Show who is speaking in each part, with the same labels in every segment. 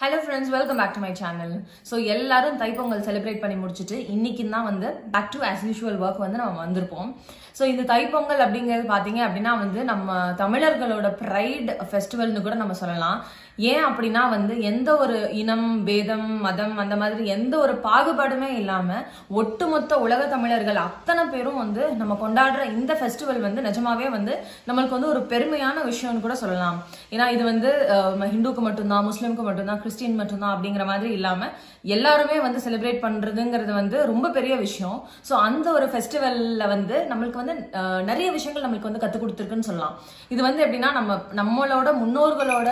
Speaker 1: hello friends welcome back to my channel so எல்லாரும் Thai Pongal celebrate பண்ணி முடிச்சுட்டு இன்னைக்கு தான் வந்து back to as usual work வந்து நம்ம வந்திருப்போம் ஸோ இந்த தைப்பொங்கல் அப்படிங்கிறது பார்த்தீங்க அப்படின்னா வந்து நம்ம தமிழர்களோட ப்ரைட் ஃபெஸ்டிவல்னு கூட நம்ம சொல்லலாம் ஏன் அப்படின்னா வந்து எந்த ஒரு இனம் பேதம் மதம் அந்த மாதிரி எந்த ஒரு பாகுபாடுமே இல்லாம ஒட்டுமொத்த உலக தமிழர்கள் அத்தனை பேரும் வந்து நம்ம கொண்டாடுற இந்த ஃபெஸ்டிவல் வந்து நிஜமாவே வந்து நம்மளுக்கு வந்து ஒரு பெருமையான விஷயம்னு கூட சொல்லலாம் ஏன்னா இது வந்து அஹ், ஹிந்துக்கு மட்டும்தான் முஸ்லீமுக்கு மட்டும்தான் கிறிஸ்டின் மட்டும்தான் அப்படிங்கிற மாதிரி இல்லாம எல்லாருமே வந்து செலிப்ரேட் பண்றதுங்கிறது வந்து ரொம்ப பெரிய விஷயம் ஸோ அந்த ஒரு ஃபெஸ்டிவல்ல வந்து நம்மளுக்கு வந்து அஹ், நிறைய விஷயங்கள் நம்மளுக்கு வந்து கற்றுக் கொடுத்துருக்குன்னு சொல்லலாம் இது வந்து எப்படின்னா நம்ம நம்மளோட முன்னோர்களோட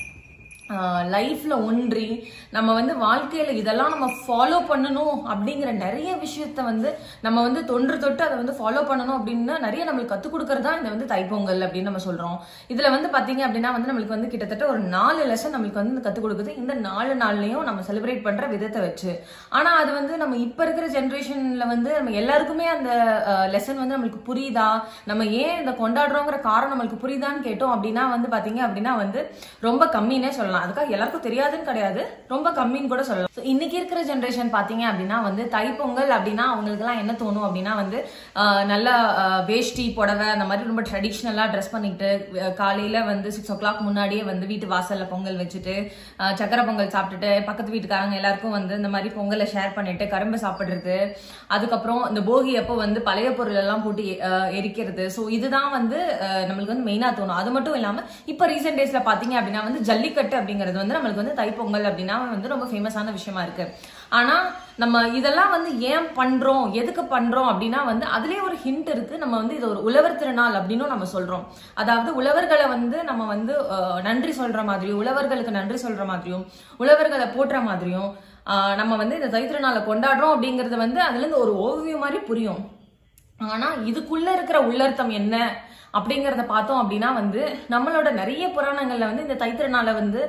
Speaker 1: லைஃப்ல ஒன்றி நம்ம வந்து வாழ்க்கையில இதெல்லாம் நம்ம ஃபாலோ பண்ணணும் அப்படிங்கிற நிறைய விஷயத்த வந்து நம்ம வந்து தொன்று தொட்டு அதை வந்து ஃபாலோ பண்ணணும் அப்படின்னு நிறைய நம்மளுக்கு கற்றுக் கொடுக்கறதா இந்த வந்து தைப்பொங்கல் அப்படின்னு நம்ம சொல்றோம் இதுல வந்து பாத்தீங்க அப்படின்னா வந்து நம்மளுக்கு வந்து கிட்டத்தட்ட ஒரு நாலு லெசன் நம்மளுக்கு வந்து கற்றுக் கொடுக்குது இந்த நாலு நாள்லயும் நம்ம செலிப்ரேட் பண்ற விதத்தை வச்சு ஆனா அது வந்து நம்ம இப்ப இருக்கிற ஜென்ரேஷன்ல வந்து நம்ம எல்லாருக்குமே அந்த லெசன் வந்து நம்மளுக்கு புரியுதா நம்ம ஏன் இந்த கொண்டாடுறோங்கிற காரணம் நம்மளுக்கு புரியுதான்னு கேட்டோம் அப்படின்னா வந்து பாத்தீங்க அப்படின்னா வந்து ரொம்ப கம்மின்னே சொல்லலாம் அதுக்காக எல்லாருக்கும் தெரியாதுன்னு கிடையாது ரொம்ப கம்மின்னு கூட சொல்லலாம் So, இன்னைக்கு இருக்கிற ஜென்ரேஷன் பாத்தீங்க அப்படின்னா வந்து தைப்பொங்கல் அப்படின்னா அவங்களுக்கு எல்லாம் என்ன தோணும் அப்படின்னா வந்து ஆஹ், நல்ல ஆஹ், வேஷ்டி புடவை அந்த மாதிரி ரொம்ப ட்ரெடிஷ்னலா ட்ரெஸ் பண்ணிக்கிட்டு அஹ், காலையில வந்து சிக்ஸ் ஓ கிளாக் முன்னாடியே வந்து வீட்டு வாசல்ல பொங்கல் வச்சுட்டு ஆஹ், சக்கரை பொங்கல் சாப்பிட்டுட்டு பக்கத்து வீட்டுக்காரங்க எல்லாருக்கும் வந்து இந்த மாதிரி பொங்கலை ஷேர் பண்ணிட்டு கரும்பு சாப்பிடுறது அதுக்கப்புறம் இந்த போகி அப்போ வந்து பழைய பொருள் எல்லாம் போட்டு எ- ஆஹ், எரிக்கிறது ஸோ இதுதான் வந்து ஆஹ், நம்மளுக்கு வந்து மெயினா தோணும் அது மட்டும் இல்லாம இப்ப ரீசெண்ட் டேஸ்ல பாத்தீங்க அப்படின்னா வந்து ஜல்லிக்கட்டு அப்படிங்கிறது வந்து நம்மளுக்கு வந்து தைப்பொங்கல் அப்படின்னா வந்து ரொம்ப ஃபேமஸான விஷயமா இருக்கு ஆனா நம்ம இதெல்லாம் வந்து ஏன் பண்றோம் எதுக்கு பண்றோம் அப்படின்னா வந்து அதுலயே ஒரு ஹிண்ட் இருக்கு நம்ம வந்து இது ஒரு உழவர் திருநாள் அப்படின்னும் நம்ம சொல்றோம் அதாவது உழவர்களை வந்து நம்ம வந்து ஆஹ், நன்றி சொல்ற மாதிரியும் உழவர்களுக்கு நன்றி சொல்ற மாதிரியும் உழவர்களை போற்ற மாதிரியும் ஆஹ், நம்ம வந்து இந்த தைத்திருநாளை கொண்டாடுறோம் அப்படிங்கறது வந்து அதுல இருந்து ஒரு ஓவியம் மாதிரி புரியும் ஆனா இதுக்குள்ள இருக்கிற உள்ளர்த்தம் என்ன அப்படிங்கறத பார்த்தோம் அப்படின்னா வந்து நம்மளோட நிறைய புராணங்கள்ல வந்து இந்த தைத்திருநாளை வந்து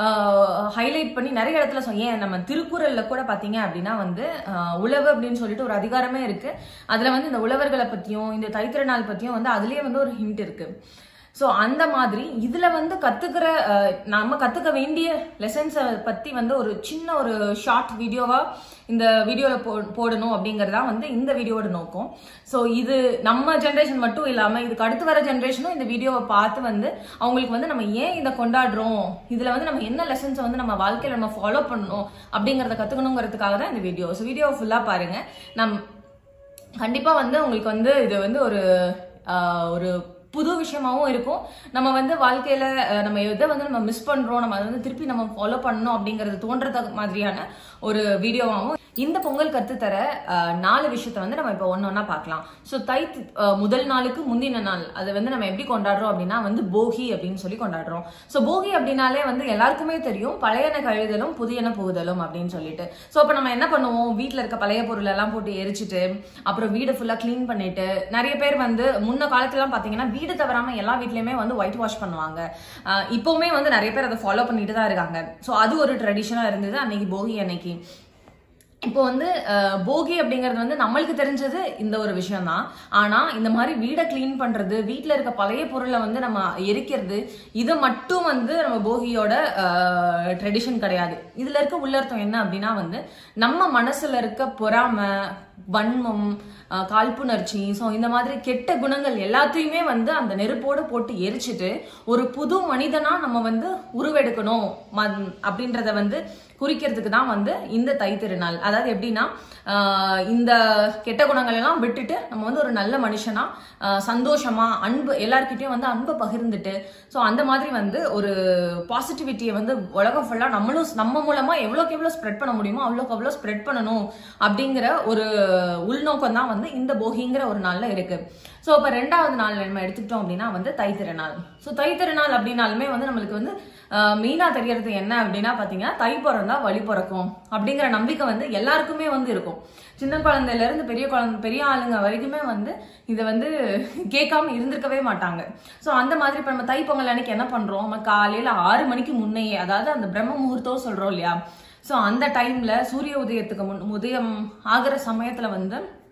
Speaker 1: ஹைலைட் பண்ணி நிறைய இடத்துல சொல் ஏன் நம்ம திருக்குறள்ல கூட பாத்தீங்க அப்படின்னா வந்து ஆஹ், உழவு அப்படின்னு சொல்லிட்டு ஒரு அதிகாரமே இருக்கு அதுல வந்து இந்த உழவர்களை பத்தியும் இந்த தைத்திருநாள் பத்தியும் வந்து அதுலயே வந்து ஒரு ஹிண்ட் இருக்கு ஸோ அந்த மாதிரி இதுல வந்து கத்துக்கிற அஹ், நம்ம கத்துக்க வேண்டிய லெசன்ஸை பத்தி வந்து ஒரு சின்ன ஒரு ஷார்ட் வீடியோவா இந்த வீடியோல போ போடணும் அப்படிங்கறதா வந்து இந்த வீடியோவோட நோக்கம் ஸோ இது நம்ம ஜென்ரேஷன் மட்டும் இல்லாம இதுக்கு அடுத்து வர ஜென்ரேஷனும் இந்த வீடியோவை பார்த்து வந்து அவங்களுக்கு வந்து நம்ம ஏன் இதை கொண்டாடுறோம் இதுல வந்து நம்ம என்ன லெசன்ஸை வந்து நம்ம வாழ்க்கையில நம்ம ஃபாலோ பண்ணணும் அப்படிங்கறத கத்துக்கணுங்கிறதுக்காக தான் இந்த வீடியோ ஸோ வீடியோவை ஃபுல்லா பாருங்க நம் கண்டிப்பா வந்து உங்களுக்கு வந்து இது வந்து ஒரு ஆஹ், ஒரு புது விஷயமாவும் இருக்கும் நம்ம வந்து வாழ்க்கையில அஹ், நம்ம எதை வந்து நம்ம மிஸ் பண்றோம் நம்ம அதை வந்து திருப்பி நம்ம ஃபாலோ பண்ணணும் அப்படிங்கறது தோன்றது மாதிரியான ஒரு வீடியோவாகவும் இந்த பொங்கல் கத்துத்தர அஹ், நாலு விஷயத்த வந்து நம்ம இப்போ ஒன்னு ஒன்னா பார்க்கலாம் ஸோ தை அஹ், முதல் நாளுக்கு முந்தின நாள் அது வந்து நம்ம எப்படி கொண்டாடுறோம் அப்படின்னா வந்து போகி அப்படின்னு சொல்லி கொண்டாடுறோம் ஸோ போகி அப்படின்னாலே வந்து எல்லாருக்குமே தெரியும் பழையன கழிதலும் புதியன புகுதலும் அப்படின்னு சொல்லிட்டு ஸோ அப்போ நம்ம என்ன பண்ணுவோம் வீட்டில் இருக்க பழைய பொருள் எல்லாம் போட்டு எரிச்சிட்டு அப்புறம் வீடு ஃபுல்லாக க்ளீன் பண்ணிட்டு நிறைய பேர் வந்து முன்ன காலத்துலலாம் பார்த்தீங்கன்னா வீடு தவறாம எல்லா வீட்லயுமே வந்து ஒயிட் வாஷ் பண்ணுவாங்க அஹ் இப்பவுமே வந்து நிறைய பேர் அதை ஃபாலோ பண்ணிட்டு தான் இருக்காங்க ஸோ அது ஒரு ட்ரெடிஷனாக இருந்தது அன்னைக்கு போகி அன்னைக்கு இப்போ வந்து அஹ், போகி அப்படிங்கிறது வந்து நம்மளுக்கு தெரிஞ்சது இந்த ஒரு விஷயம் தான் ஆனா இந்த மாதிரி வீடை க்ளீன் பண்றது வீட்ல இருக்க பழைய பொருளை வந்து நம்ம எரிக்கிறது இது மட்டும் வந்து நம்ம போகியோட ட்ரெடிஷன் கிடையாது இதுல இருக்க உள்ளர்த்தம் என்ன அப்படின்னா வந்து நம்ம மனசுல இருக்க பொறாமை வன்மம் அஹ், காழ்ப்புணர்ச்சி ஸோ இந்த மாதிரி கெட்ட குணங்கள் எல்லாத்தையுமே வந்து அந்த நெருப்போடு போட்டு எரிச்சிட்டு ஒரு புது மனிதனா நம்ம வந்து உருவெடுக்கணும் ம- அப்படின்றத வந்து குறிக்கிறதுக்கு தான் வந்து இந்த தைத்திருநாள் அதாவது எப்படின்னா ஆஹ் இந்த கெட்ட குணங்கள் எல்லாம் விட்டுட்டு நம்ம வந்து ஒரு நல்ல மனுஷனா ஆஹ் சந்தோஷமா அன்பு எல்லார்கிட்டயும் வந்து அன்பை பகிர்ந்துட்டு ஸோ அந்த மாதிரி வந்து ஒரு பாசிட்டிவிட்டியை வந்து உலகம் ஃபுல்லா நம்மளும் நம்ம மூலமா எவ்வளோக்கு எவ்வளோ ஸ்ப்ரெட் பண்ண முடியுமோ அவ்வளோக்கு அவ்வளோ ஸ்ப்ரெட் பண்ணணும் அப்படிங்கிற ஒரு உள்நோக்கம் தான் வந்து இந்த போகிங்கிற ஒரு நாள்ல இருக்கு ஸோ இப்போ ரெண்டாவது நாள் நம்ம எடுத்துக்கிட்டோம் அப்படின்னா வந்து தைத்திருநாள் ஸோ தைத்திருநாள் அப்படின்னாலுமே வந்து நம்மளுக்கு வந்து மெயினா தெரியறது என்ன அப்படின்னா பாத்தீங்கன்னா தை பிறந்தா வழி பிறக்கும் அப்படிங்கிற நம்பிக்கை வந்து எல்லாருக்குமே வந்து இருக்கும் சின்ன குழந்தையில இருந்து பெரிய குழந்தை பெரிய ஆளுங்க வரைக்குமே வந்து இதை வந்து கேட்காம இருந்திருக்கவே மாட்டாங்க ஸோ அந்த மாதிரி இப்போ நம்ம தைப்பொங்கல் அன்னைக்கு என்ன பண்றோம் நம்ம காலையில ஆறு மணிக்கு முன்னையே அதாவது அந்த பிரம்ம முகூர்த்தம் சொல்றோம் இல்லையா ஸோ அந்த டைம்ல சூரிய உதயத்துக்கு முன் உதயம் ஆகிற சமயத்துல வந்து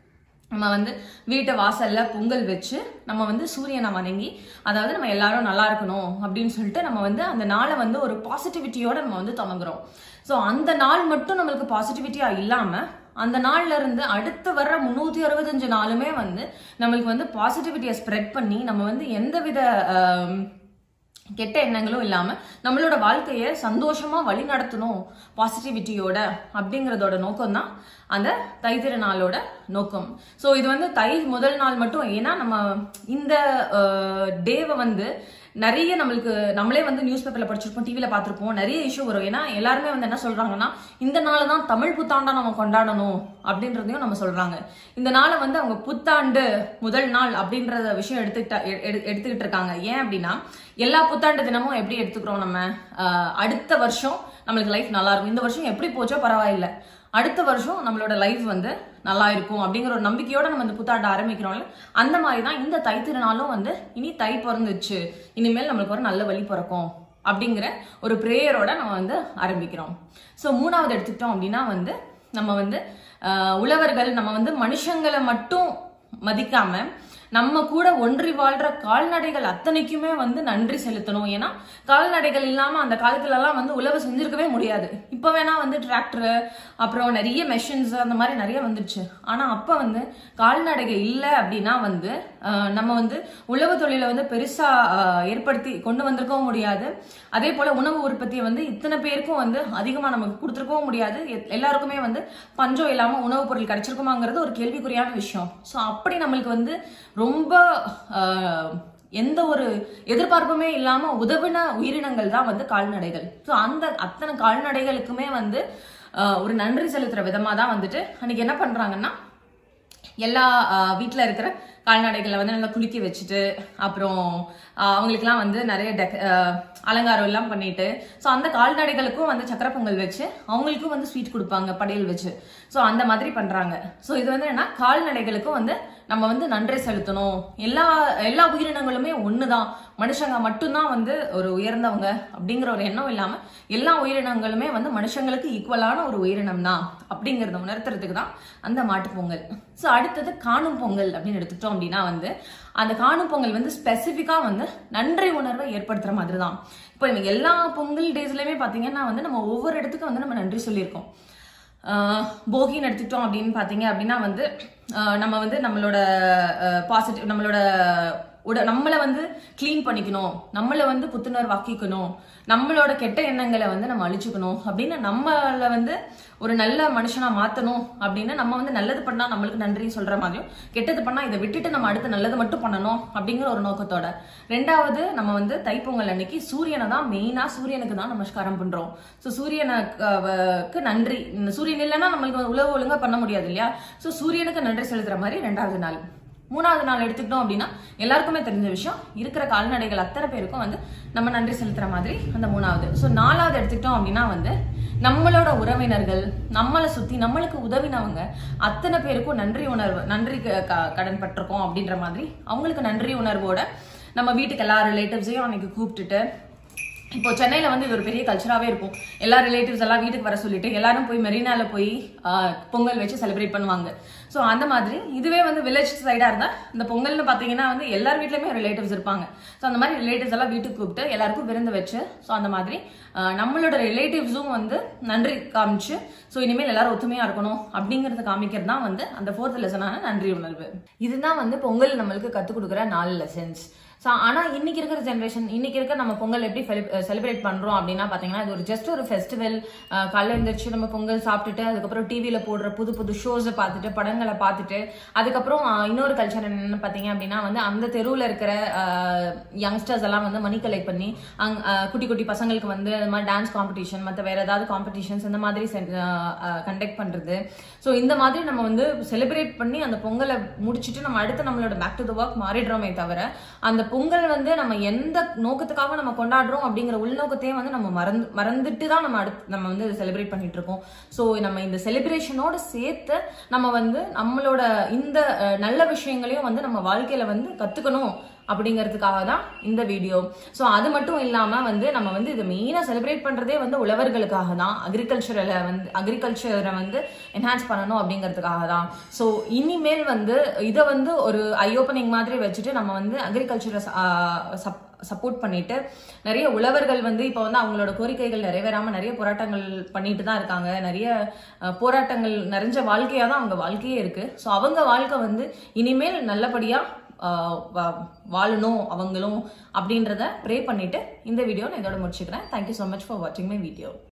Speaker 1: நம்ம வந்து வீட்டை வாசல்ல பொங்கல் வச்சு நம்ம வந்து சூரியனை வணங்கி அதாவது நம்ம எல்லாரும் நல்லா இருக்கணும் அப்படின்னு சொல்லிட்டு நம்ம வந்து அந்த நாளை வந்து ஒரு பாசிட்டிவிட்டியோட நம்ம வந்து தொடங்குறோம் ஸோ அந்த நாள் மட்டும் நம்மளுக்கு பாசிட்டிவிட்டியா இல்லாம அந்த நாள்ல இருந்து அடுத்து வர்ற முந்நூற்றி அறுபத்தஞ்சு நாளுமே வந்து நம்மளுக்கு வந்து பாசிட்டிவிட்டியை ஸ்ப்ரெட் பண்ணி நம்ம வந்து எந்தவித ஆம், கெட்ட எண்ணங்களும் இல்லாம நம்மளோட வாழ்க்கையை சந்தோஷமா வழி நடத்தணும் பாசிட்டிவிட்டியோட அப்படிங்கறதோட நோக்கம் தான் அந்த தை திருநாளோட நோக்கம் ஸோ இது வந்து தை முதல் நாள் மட்டும் ஏன்னா நம்ம இந்த டேவை வந்து நிறைய நம்மளுக்கு நம்மளே வந்து நியூஸ் பேப்பர்ல படிச்சிருப்போம் டிவில பார்த்திருப்போம் நிறைய இஷ்யூ வரும் ஏன்னா எல்லாருமே வந்து என்ன சொல்றாங்கன்னா இந்த நாளை தான் தமிழ் புத்தாண்டா நம்ம கொண்டாடணும் அப்படின்றதையும் நம்ம சொல்றாங்க இந்த நாளை வந்து அவங்க புத்தாண்டு முதல் நாள் அப்படின்றத விஷயம் எடுத்துக்கிட்டா எ- எடு- எடுத்துக்கிட்டு இருக்காங்க ஏன் அப்படின்னா எல்லா புத்தாண்டு தினமும் எப்படி எடுத்துக்கிறோம் நம்ம ஆஹ் அடுத்த வருஷம் நம்மளுக்கு லைஃப் நல்லா இருக்கும் இந்த வருஷம் எப்படி போச்சோ பரவாயில்ல அடுத்த வருஷம் நம்மளோட லைஃப் வந்து நல்லா இருக்கும் அப்படிங்கிற ஒரு நம்பிக்கையோட நம்ம இந்த புத்தாண்டு ஆரம்பிக்கிறோம்ல அந்த மாதிரி தான் இந்த தை திருநாளும் வந்து இனி தை பிறந்துச்சு இனிமேல் நம்மளுக்கு ஒரு நல்ல வழி பிறக்கும் அப்படிங்கிற ஒரு ப்ரேயரோட நம்ம வந்து ஆரம்பிக்கிறோம் ஸோ மூணாவது எடுத்துக்கிட்டோம் அப்படின்னா வந்து நம்ம வந்து ஆஹ், உழவர்கள் நம்ம வந்து மனுஷங்களை மட்டும் மதிக்காம நம்ம கூட ஒன்றி வாழ்ற கால்நடைகள் அத்தனைக்குமே வந்து நன்றி செலுத்தணும் ஏன்னா கால்நடைகள் இல்லாம அந்த காலத்துல எல்லாம் வந்து உழவு செஞ்சிருக்கவே முடியாது இப்ப வேணா வந்து டிராக்டர் அப்புறம் நிறைய மெஷின்ஸ் அந்த மாதிரி நிறைய வந்துடுச்சு ஆனா அப்ப வந்து கால்நடைகள் இல்லை அப்படின்னா வந்து ஆஹ், நம்ம வந்து உழவு தொழிலை வந்து பெருசா ஆஹ், ஏற்படுத்தி கொண்டு வந்திருக்கவும் முடியாது அதே போல உணவு உற்பத்தியை வந்து இத்தனை பேருக்கும் வந்து அதிகமா நமக்கு கொடுத்துருக்கவும் முடியாது எ- எல்லாருக்குமே வந்து பஞ்சம் இல்லாம உணவுப் பொருள் கிடைச்சிருக்குமாங்கிறது ஒரு கேள்விக்குறியான விஷயம் ஸோ அப்படி நம்மளுக்கு வந்து ரொம்ப ஆஹ், எந்த ஒரு எதிர்பார்ப்புமே இல்லாம உதவின உயிரினங்கள் தான் வந்து கால்நடைகள் ஸோ அந்த அத்தனை கால்நடைகளுக்குமே வந்து ஆஹ், ஒரு நன்றி செலுத்துற விதமா தான் வந்துட்டு அன்னைக்கு என்ன பண்றாங்கன்னா எல்லா ஆஹ், வீட்ல இருக்கிற கால்நடைகளை வந்து நல்லா குளிக்க வச்சுட்டு அப்புறம் ஆஹ், அவங்களுக்குலாம் வந்து நிறைய டெக் ஆஹ், அலங்காரம் எல்லாம் பண்ணிட்டு ஸோ அந்த கால்நடைகளுக்கும் வந்து சக்கரை பொங்கல் வச்சு அவங்களுக்கும் வந்து ஸ்வீட் கொடுப்பாங்க படையல் வச்சு ஸோ அந்த மாதிரி பண்றாங்க ஸோ இது வந்து என்ன கால்நடைகளுக்கும் வந்து நம்ம வந்து நன்றி செலுத்தணும் எல்லா எல்லா உயிரினங்களுமே ஒண்ணுதான் மனுஷங்க மட்டும்தான் வந்து ஒரு உயர்ந்தவங்க அப்படிங்கிற ஒரு எண்ணம் இல்லாம எல்லா உயிரினங்களுமே வந்து மனுஷங்களுக்கு ஈக்குவலான ஒரு உயிரினம் தான் அப்படிங்கறத உணர்த்துறதுக்கு தான் அந்த மாட்டுப் பொங்கல் ஸோ அடுத்தது காணும் பொங்கல் அப்படின்னு எடுத்துட்டோம் அப்படின்னா வந்து அந்த காணும் பொங்கல் வந்து ஸ்பெசிஃபிக்கா வந்து நன்றி உணர்வை ஏற்படுத்துற மாதிரி தான் இப்போ இவங்க எல்லா பொங்கல் டேஸ்லயுமே பாத்தீங்கன்னா வந்து நம்ம ஒவ்வொரு இடத்துக்கும் வந்து நம்ம நன்றி சொல்லியிருக்கோம் ஆஹ் போகின்னு எடுத்துக்கிட்டோம் அப்படின்னு பார்த்தீங்க அப்படின்னா வந்து ஆஹ் நம்ம வந்து நம்மளோட பாசிட்டிவ் நம்மளோட உட நம்மளை வந்து க்ளீன் பண்ணிக்கணும் நம்மளை வந்து புத்துணர்வாக்கிக்கணும் நம்மளோட கெட்ட எண்ணங்களை வந்து நம்ம அழிச்சுக்கணும் அப்படின்னு நம்மளை வந்து ஒரு நல்ல மனுஷனா மாத்தணும் அப்படின்னு நம்ம வந்து நல்லது பண்ணா நம்மளுக்கு நன்றி சொல்ற மாதிரியும் கெட்டது பண்ணா இதை விட்டுட்டு நம்ம அடுத்து நல்லது மட்டும் பண்ணணும் அப்படிங்கிற ஒரு நோக்கத்தோட ரெண்டாவது நம்ம வந்து தைப்பொங்கல் அன்னைக்கு சூரியனை தான் மெயினா சூரியனுக்கு தான் நமஸ்காரம் பண்றோம் ஸோ சூரியனுக்கு நன்றி இந்த சூரியன் இல்லைன்னா நம்மளுக்கு வந்து உழவு ஒழுங்கா பண்ண முடியாது இல்லையா ஸோ சூரியனுக்கு நன்றி செலுத்துற மாதிரி ரெண்டாவது நாள் மூணாவது நாள் எடுத்துக்கிட்டோம் அப்படின்னா எல்லாருக்குமே தெரிஞ்ச விஷயம் இருக்கிற கால்நடைகள் அத்தனை பேருக்கும் வந்து நம்ம நன்றி செலுத்துற மாதிரி அந்த மூணாவது ஸோ நாலாவது எடுத்துக்கிட்டோம் அப்படின்னா வந்து நம்மளோட உறவினர்கள் நம்மளை சுத்தி நம்மளுக்கு உதவினவங்க அத்தனை பேருக்கும் நன்றி உணர்வு நன்றி க- க- கடன் பட்டிருக்கோம் அப்படின்ற மாதிரி அவங்களுக்கு நன்றி உணர்வோட நம்ம வீட்டுக்கு எல்லா ரிலேட்டிவ்ஸையும் அன்னைக்கு கூப்பிட்டுட்டு இப்போ சென்னையில வந்து இது ஒரு பெரிய கல்ச்சராகவே இருக்கும் எல்லா ரிலேட்டிவ்ஸ் எல்லாம் வீட்டுக்கு வர சொல்லிட்டு எல்லாரும் போய் மெரினால போய் ஆஹ், பொங்கல் வச்சு செலிப்ரேட் பண்ணுவாங்க ஸோ அந்த மாதிரி இதுவே வந்து வில்லேஜ் சைடா இருந்தா இந்த பொங்கல்னு பாத்தீங்கன்னா வந்து எல்லார் வீட்லயுமே ரிலேட்டிவ்ஸ் இருப்பாங்க ஸோ அந்த மாதிரி ரிலேட்டிவ்ஸ் எல்லாம் வீட்டுக்கு கூப்பிட்டு எல்லாருக்கும் விருந்து வச்சு ஸோ அந்த மாதிரி ஆஹ், நம்மளோட ரிலேட்டிவ்ஸும் வந்து நன்றி காமிச்சு ஸோ இனிமேல் எல்லாரும் ஒத்துமையா இருக்கணும் அப்படிங்கறத காமிக்கிறது தான் வந்து அந்த ஃபோர்த் லெசனான நன்றி உணர்வு இதுதான் வந்து பொங்கல் நம்மளுக்கு கற்றுக் கொடுக்குற நாலு லெசன்ஸ் ஸோ ஆனா இன்னைக்கு இருக்கிற ஜென்ரேஷன் இன்னைக்கு இருக்க நம்ம பொங்கல் எப்படி செலிப்ரேட் பண்றோம் அப்படின்னா பாத்தீங்கன்னா இது ஒரு ஜஸ்ட் ஒரு ஃபெஸ்டிவல் காலைல எழுந்திரிச்சு நம்ம பொங்கல் சாப்பிட்டுட்டு அதுக்கப்புறம் டிவியில போடுற புது புது ஷோஸை பார்த்துட்டு படங்களை பார்த்துட்டு அதுக்கப்புறம் ஆஹ், இன்னொரு கல்ச்சர் என்னன்னு பாத்தீங்க அப்படின்னா வந்து அந்த தெருவில் இருக்கிற யங்ஸ்டர்ஸ் எல்லாம் வந்து மணி கலெக்ட் பண்ணி அங் ஆஹ், குட்டி குட்டி பசங்களுக்கு வந்து இந்த மாதிரி டான்ஸ் காம்படிஷன் மற்ற வேற ஏதாவது காம்படிஷன்ஸ் இந்த மாதிரி கண்டக்ட் பண்றது ஸோ இந்த மாதிரி நம்ம வந்து செலிப்ரேட் பண்ணி அந்த பொங்கலை முடிச்சுட்டு நம்ம அடுத்து நம்மளோட பேக் டு த ஒர்க் மாறிடுறோமே தவிர அந்த பொங்கல் வந்து நம்ம எந்த நோக்கத்துக்காக நம்ம கொண்டாடுறோம் அப்படிங்கிற உள்நோக்கத்தையும் வந்து நம்ம மறந்து மறந்துட்டு தான் நம்ம அடுத்து நம்ம வந்து செலிப்ரேட் பண்ணிட்டு இருக்கோம் ஸோ நம்ம இந்த செலிப்ரேஷனோட சேர்த்து நம்ம வந்து நம்மளோட இந்த அஹ், நல்ல விஷயங்களையும் வந்து நம்ம வாழ்க்கையில வந்து கத்துக்கணும் அப்படிங்கிறதுக்காக தான் இந்த வீடியோ ஸோ அது மட்டும் இல்லாம வந்து நம்ம வந்து இதை மெயினாக செலிப்ரேட் பண்றதே வந்து உழவர்களுக்காக தான் அக்ரிகல்ச்சரில் வந்து அக்ரிகல்ச்சரை வந்து என்ஹான்ஸ் பண்ணணும் அப்படிங்கிறதுக்காக தான் ஸோ இனிமேல் வந்து இதை வந்து ஒரு ஐ ஓப்பனிங் மாதிரி வச்சுட்டு நம்ம வந்து அக்ரிகல்ச்சரை சப்போர்ட் பண்ணிட்டு நிறைய உழவர்கள் வந்து இப்போ வந்து அவங்களோட கோரிக்கைகள் நிறைவேறாம நிறைய போராட்டங்கள் பண்ணிட்டு தான் இருக்காங்க நிறைய அஹ், போராட்டங்கள் நிறைஞ்ச வாழ்க்கையா தான் அவங்க வாழ்க்கையே இருக்கு ஸோ அவங்க வாழ்க்கை வந்து இனிமேல் நல்லபடியா ஆஹ், வா- வாழணும் அவங்களும் அப்படின்றத ப்ரே பண்ணிட்டு இந்த வீடியோ நான் இதோட முடிச்சுக்கிறேன் தேங்க்யூ ஸோ மச் ஃபார் வாட்சிங் மை வீடியோ